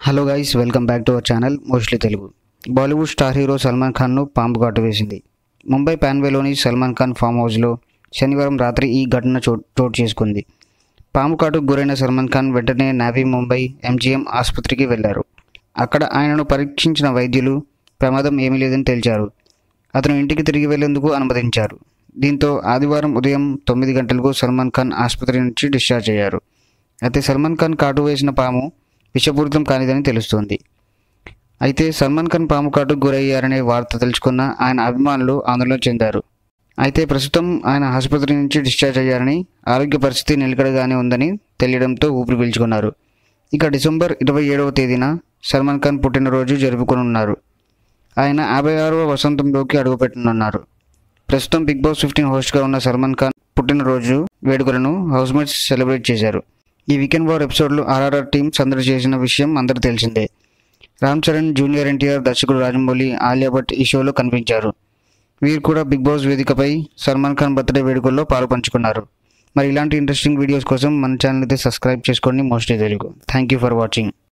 hello guys welcome back to our channel mostly Telugu Bollywood star hero Salman ఖాన్ను పాంపు కాటు వేసింది ముంబై పాన్వేలోని సల్మాన్ ఖాన్ ఫామ్ హౌస్లో శనివారం రాత్రి ఈ ఘటన చో చోటు చేసుకుంది పాము కాటుకు గురైన సల్మాన్ ఖాన్ వెంటనే నావీ ముంబై ఎంజీఎం ఆసుపత్రికి వెళ్లారు అక్కడ ఆయనను పరీక్షించిన వైద్యులు ప్రమాదం ఏమీ లేదని తేల్చారు అతను ఇంటికి తిరిగి వెళ్లేందుకు అనుమతించారు దీంతో ఆదివారం ఉదయం తొమ్మిది గంటలకు సల్మాన్ ఖాన్ ఆసుపత్రి నుంచి డిశ్చార్జ్ అయ్యారు అయితే సల్మాన్ ఖాన్ కాటు వేసిన పాము విషపూరితం కానిదని తెలుస్తోంది అయితే సల్మాన్ ఖాన్ పాము కాటుకు గురయ్యారనే వార్త తెలుసుకున్న ఆయన అభిమానులు ఆందోళన చెందారు అయితే ప్రస్తుతం ఆయన ఆసుపత్రి నుంచి డిశ్చార్జ్ అయ్యారని ఆరోగ్య పరిస్థితి నిలకడగానే ఉందని తెలియడంతో ఊపిరి పీల్చుకున్నారు ఇక డిసెంబర్ ఇరవై ఏడవ తేదీన సల్మాన్ ఖాన్ పుట్టినరోజు జరుపుకోనున్నారు ఆయన యాభై ఆరవ వసంతంలోకి అడుగుపెట్టనున్నారు ప్రస్తుతం బిగ్ బాస్ ఫిఫ్టీన్ హోస్ట్గా ఉన్న సల్మాన్ ఖాన్ పుట్టినరోజు వేడుకలను హౌస్మేట్స్ సెలబ్రేట్ చేశారు ఈ వీకెండ్ వార్ ఎపిసోడ్లో ఆర్ఆర్ఆర్ టీం సందడి చేసిన విషయం అందరూ తెలిసిందే రామ్ చరణ్ జూనియర్ ఎన్టీఆర్ దర్శకుడు రాజమౌళి ఆలియా భట్ ఈ షోలో కనిపించారు వీరు కూడా బిగ్ బాస్ వేదికపై సల్మాన్ ఖాన్ బర్త్డే వేడుకల్లో పాలు పంచుకున్నారు మరి ఇలాంటి ఇంట్రెస్టింగ్ వీడియోస్ కోసం మన ఛానల్ అయితే సబ్స్క్రైబ్ చేసుకోండి mostly Telugu thank you for watching